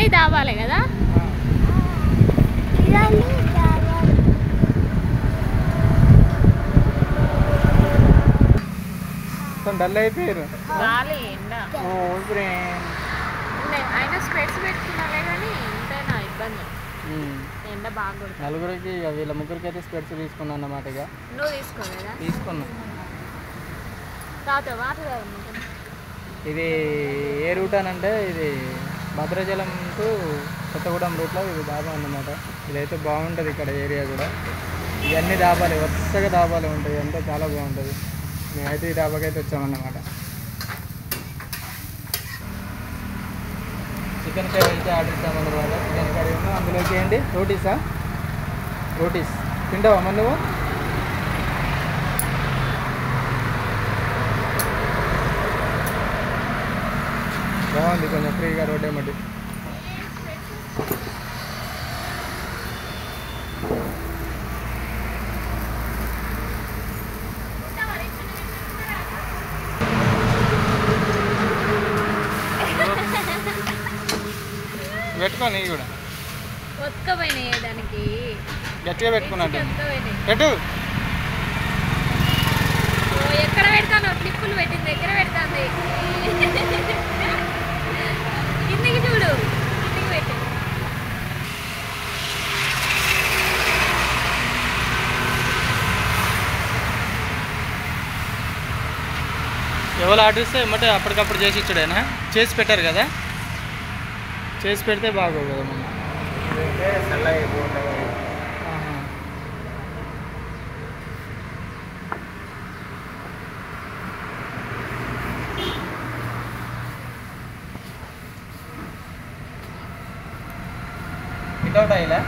దాబాలే కదా ఇవన్నీ కావాలి మొత్తం డల్ అయిపోయారు గాలి ఎండ ఓ ఫ్రెండ్ నే- అయినా స్పెట్స్ పెట్టుకున్నాలే కానీ ఇంతైనా ఇబ్బంది ఎండ బాగా కొడుతుంది నలుగురికి ఇక వీళ్ళ ముగ్గురికి అయితే స్పెట్స్ తీసుకున్నాను అన్నమాట ఇక నువ్వు తీసుకోలేదా తీసుకున్నా తాత వాటర్ తాగమ్మ. ఇది ఏ రూట్ అని అంటే ఇది భద్రాచలం టు కొత్తగూడెం రూట్లో ఇది దాబా అన్నమాట ఇదైతే బాగుంటుంది ఇక్కడ ఏరియా కూడా ఇవన్నీ దాబాలు వరుసగా దాబాలు ఉంటాయి అంతా చాలా బాగుంటుంది మేమైతే ఈ దాబాకి అయితే వచ్చామన్నమాట చికెన్ కర్రీ అయితే ఆర్డర్ ఇస్తామన్నమాట చికెన్ కర్రీ ఉన్న అందులోకి ఏంటి రోటీసా రోటీస్ తింటావా మరి నువ్వు బాగుంది కొంచెం ఫ్రీగా రోడ్ ఏమటి పెట్టుకో నీ కూడా ఒత్తుకపోయినాయి దానికి గట్టిగా పెట్టుకున్నట్టు ఒత్తుకపోయినాయి పెట్టు ఓ, ఎక్కడ పెడతాను క్లిప్పులు పెట్టిన దగ్గర పెడతాంది కిందికి చూడు కిందికి పెట్టి ఎవరు ఆర్డర్ ఇస్తే ఏమంటే అప్పటికప్పుడు చేసి ఇచ్చాడేనా చేసి పెట్టారు కదా చేసి పెడితే బాగోదు కదా మనం ఆహా. వితౌట్ ఆయిలా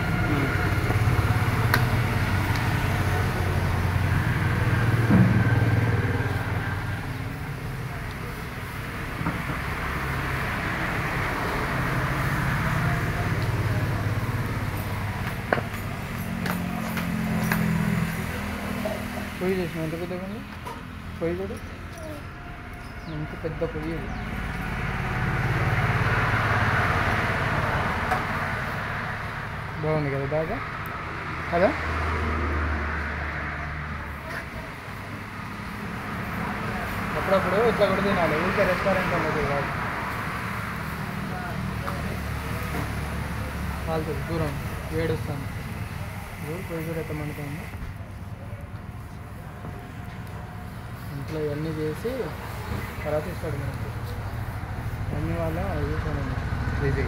పొయ్యి చేసిన ఎంత పెద్దగా ఉంది పొయ్యి కూడా ఎంత పెద్ద పొయ్యి ఇది. బాగుంది కదా బాగా కదా అప్పుడప్పుడు ఇట్లా కూడా తినాలి ఊరికే రెస్టారెంట్ అన్నది కాదు కాలుతుంది దూరం వేడొస్తాను ఊరు పొయ్యి కూడా ఎట్లా మండుతుంది ఇంట్లో ఇవన్నీ చేసి తర్వాత ఇస్తాడు మనకి అన్ని వాళ్ళ చూసాను ఇది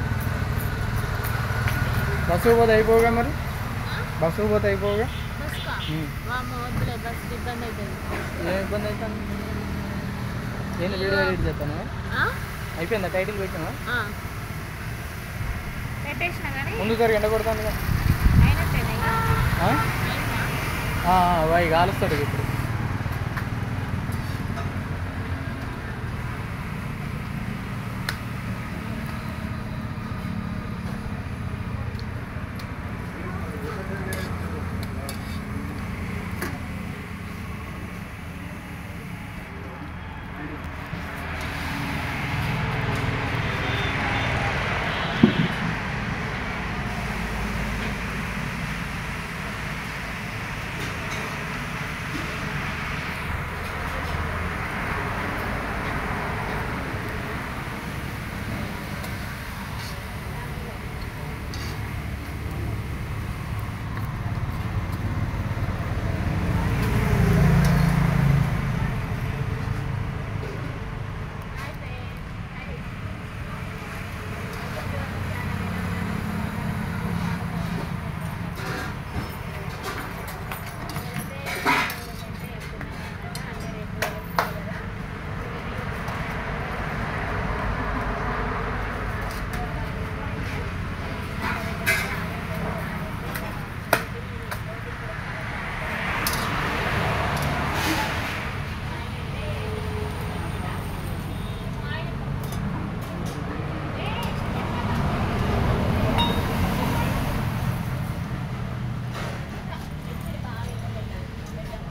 బస్సు పోతే అయిపోగా మరి బస్సు పోతే అయిపోగా బస్కా ఉమ్. వామ్మ వద్దులే బస్ ఇబ్బంది అవుతుంది ఏం ఇబ్బంది అవుతుంది నేను వీడియో ఎడిట్ చేస్తాను ఆ? అయిపోయిందా టైటిల్ పెట్టామా ఆ. పెట్టేసిన కానీ ముందు సరి ఎండ కొడుతుంది కదా అయినట్టేనా ఇక? ఆ? అయిందా? ఆ, ఆ, వాయి కాలుస్తాడు ఇప్పుడు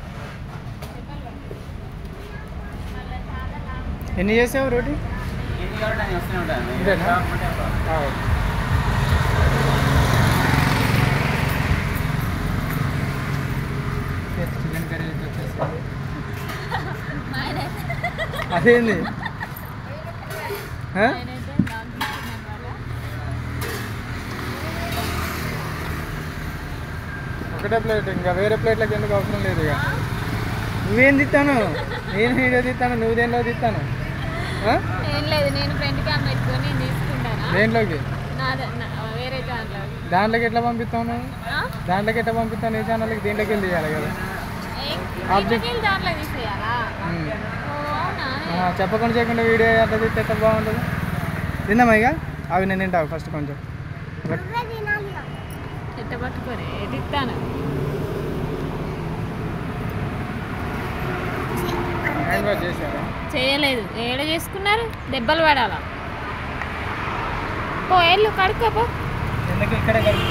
ఎన్ని చేసావు రోటీ ఇంతేనా? ఆ, ఓకే. చికెన్ కర్రీ అయితే వచ్చేసింది అదేంది ఆ? ఒకటే ప్లేట్ ఇంకా వేరే ప్లేట్లకి ఎందుకు అవసరం లేదు ఇక నువ్వేం తిత్తాను నేను వీడియో తిత్తాను నువ్వు దేనిలో తిత్తాను ఆ? ఏం లేదు నేను ఫ్రెండ్ క్యామ్ పెట్టుకొని నేను తీసుకుంటానా దేనిలోకి నాద నా- వేరే దాంట్లో దాంట్లోకి ఎట్లా పంపిస్తావు నువ్వు దాంట్లోకి ఎట్లా పంపిస్తాను ఏ ఛానల్కి దీంట్లోకి వెళ్ళి తీయాలి కదా ఇంటికి దాంట్లో తీసేయాలా ఉమ్. ఓ, అవునా ఆ, చెప్పకుండా చేయకుండా వీడియో ఎట్లా తీస్తే ఎట్లా బాగుంటుంది తిందామా ఇక అవి నేను తింటావు ఫస్ట్ కొంచెం ఎట్ట పట్టుకొని ఎదిస్తాను హ్యాండ్ వాష్ చేశారా చేయలేదు ఏడ చేసుకున్నారు దెబ్బలు పడాలా పో ఎల్లు కడుక్కోపో ఎందుకు ఇక్కడే కలిపి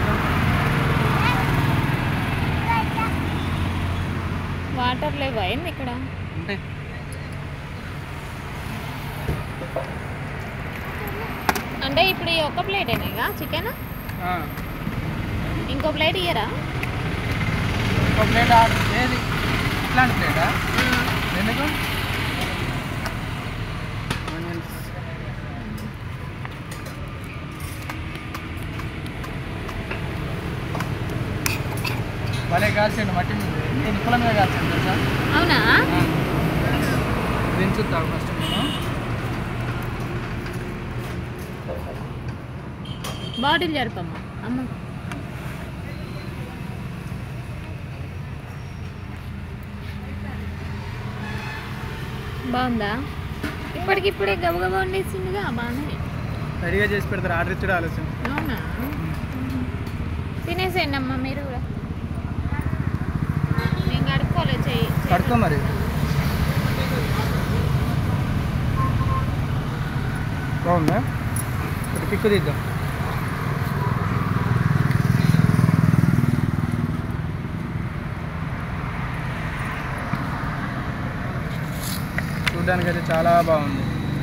వాటర్ లేవు అయింది ఇక్కడ ఉంటాయి అంటే ఇప్పుడు ఈ ఒక్క ప్లేటేనా ఇక చికెన్ ఆ. ఇంకో ప్లేట్ ఇయ్యరా ఒక ప్లేట్ ఆర్డర్ ఏది ఇట్లాంటి ప్లేటా ఎందుకు Onions. భలే కాల్చండి మట్టి మీద నేను నిప్పుల మీద కాల్చండి తెలుసా అవునా దించుతావు ఫస్ట్ నేను బాటిల్ జరపమ్మా అమ్మ బాగుందా ఇప్పటికిప్పుడే గబగబా వండేసిందిగా బాగానే రెడీగా చేసి పెడతారు ఆర్డర్ ఇచ్చాడు ఆలోచన అవునా తినేసేయండి అమ్మా మీరు కూడా నేను కడుక్కోలేదు చెయ్యి కడుక్కో మరి బాగుందా ఒక పిక్కు తీద్దాం చూడ్డానికి అయితే చాలా బాగుంది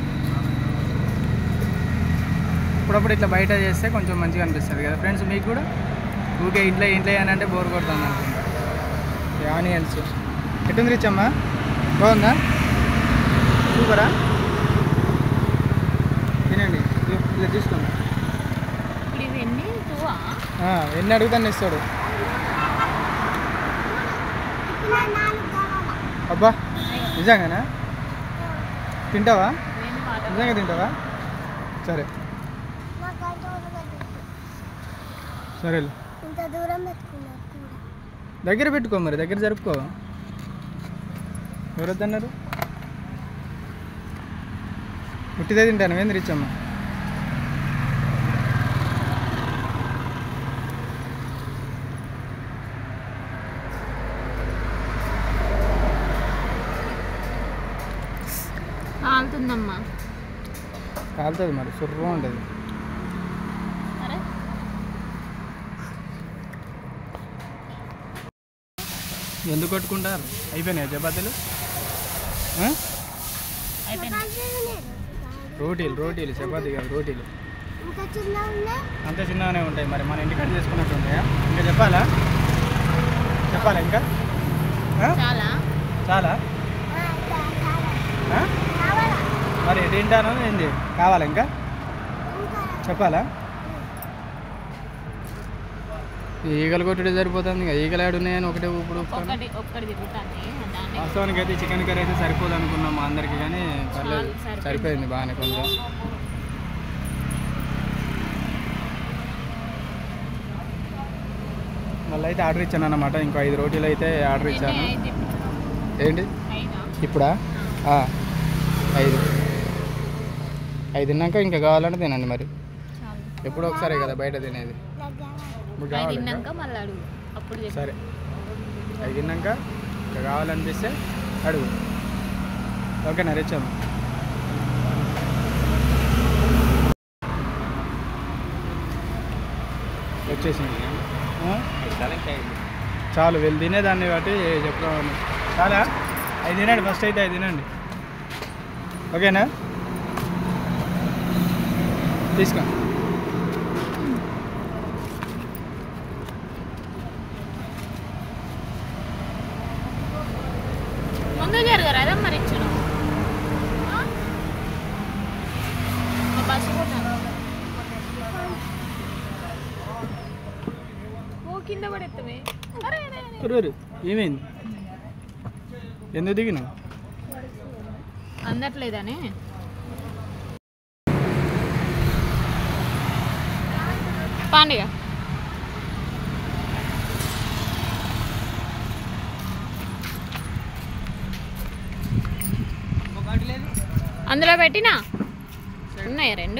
అప్పుడప్పుడు ఇట్లా బయట చేస్తే కొంచెం మంచిగా అనిపిస్తుంది కదా ఫ్రెండ్స్ మీకు కూడా ఊకే ఇంట్లో ఇంట్లో అని అంటే బోర్ కొడుతుంది అనుకుంటా ఈ ఆనియన్స్ ఎటుంది రిచమ్మా బాగుందా సూపరా తినండి ఇదిగో, ఇలా తీసుకోండి ఇప్పుడు ఇవన్నీ టూవా ఆ, ఎన్ని అడుగుతాను ఇస్తాడు అబ్బా నిజంగానా తింటావా ఇవన్నీ వాటర్ నిజంగా తింటావా సరే సరే ఇంత దూరం పెట్టుకున్నారు కూర దగ్గర పెట్టుకో మరి దగ్గర జరుపుకో ఎవరొద్దన్నారు పుట్టిదే తింటాను ఏంది రిచ్చమ్మ కాలుతుందమ్మా కాలుతుంది మరి సుర్రం ఉంటుంది సరే ఎందుకు కొట్టుకుంటారు అయిపోయినాయి చపాతీలు ఆ? అయిపోయింది రోటీలు రోటీలు చపాతీ కాదు రోటీలు ఇంకా చిన్న ఉన్నాయి అంత చిన్నగానే ఉంటాయి మరి మన ఇంటికాడ చేసుకున్నట్టు ఉంటాయా ఇంకా చెప్పాలా చెప్పాలా ఇంకా ఆ? చాలా చాలా ఆ? కావాలా మరి తింటాను ఏంది కావాలా ఇంకా ఇంకా చెప్పాలా ఈగలు కొట్టుడే సరిపోతుంది ఇంకా ఈగలు ఆడున్నాయని ఒకటే ఇప్పుడు ఒక్కటి ఒక్కటి తిరుగుతాను దాన్ని వాస్తవానికి అయితే చికెన్ కర్రీ అయితే సరిపోదు అనుకున్నాం మా అందరికి కానీ పర్లేదు చాలు, సరిపోయింది. సరిపోయింది బాగానే కొంచెం మళ్ళీ అయితే ఆర్డర్ ఇచ్చాను అన్నమాట ఇంకో ఐదు రోటీలు అయితే ఆర్డర్ ఎన్ని ఇచ్చాను ఐదు ఏంటి ఐదా ఇప్పుడా ఆ, ఐదు ఐదు తిన్నాక ఇంకా కావాలంటే తినండి మరి చాలు ఎప్పుడో ఒకసారి కదా బయట తినేది దగ్గర ఇప్పుడు అది కావాలి ఇంకా? తిన్నాక మళ్ళీ అడుగు అప్పుడు చెప్పు సరే అవి తిన్నాక ఇంకా కావాలనిపిస్తే అడుగు ఓకేనా రిచ్చాము వచ్చేసింది ఆ? చాలు వీళ్ళు తినేదాన్ని బట్టి చెప్తామని చాలా అవి తినండి ఫస్ట్ అయితే అవి తినండి ఓకేనా తీసుకో ముందు జరగరు అదే మరి ఇచ్చును బస్సు కొట్టాను ఓ కింద పడెత్తమే అరే అరే, అరే. రు, రు. ఏమైంది ఎందుకు దిగినావు అందట్లేదని పండుగ అందులో పెట్టినా ఉన్నాయా రెండు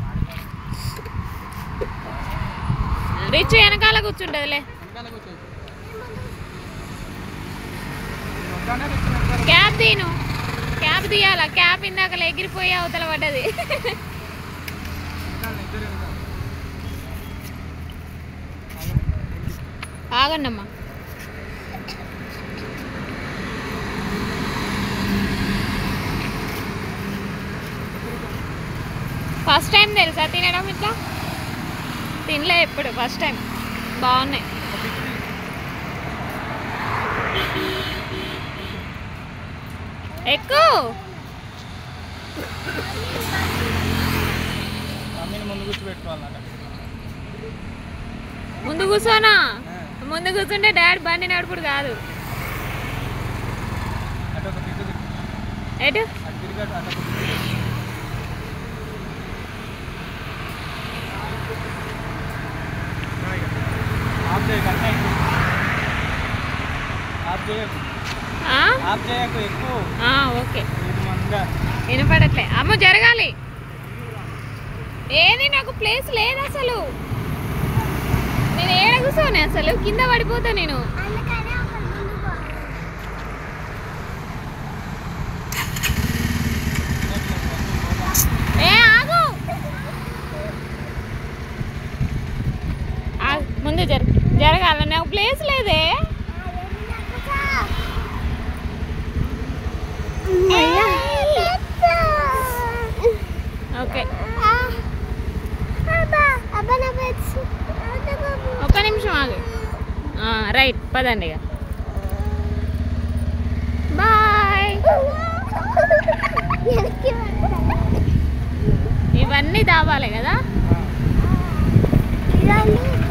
రిచ్ వెనకాల కూర్చుంటదిలే క్యాబ్ తీను క్యాబ్ తీయాలా క్యాబ్ ఇందాక ఎగిరిపోయి అవతల పడ్డది ఆగండమ్మా ఫస్ట్ టైం తెలుసా తినడం ఇట్లా తినలే ఎప్పుడు ఫస్ట్ టైం బాగున్నాయి ఎక్కువ మమ్మీని ముందు కూర్చోబెట్టుకోవాలన్నట ముందు కూర్చోనా ముందు కూర్చుంటే డాడీ బండి నడుపుడు కాదు అటు ఒక తిట్టు తిట్టు. ఎటు అటు తిరిగి అటు అటు ఒక తిట్టు. ఆఫ్ చేయకు అట్నే ఎక్కు. ఆఫ్ చేయకు ఆ? ఆఫ్ చేయకు ఎక్కువ ఆ, ఓకే ఇది మంగా వినపడట్లే అమ్మ జరగాలి ఏది నాకు ప్లేస్ లేదు అసలు నేను ఏడ కూర్చోనే అసలు కింద పడిపోతా నేను అందుకనే ఒక ముందు పోవాలి. ఏ ఆగు ఆగు, ముందు జర జరగాల నాకు ప్లేస్ లేదే ఓకే ఒక్క నిమిషం ఆగు ఆ, రైట్ పదండి ఇక బాయ్ ఇవన్నీ దాబాలే కదా ఇవన్నీ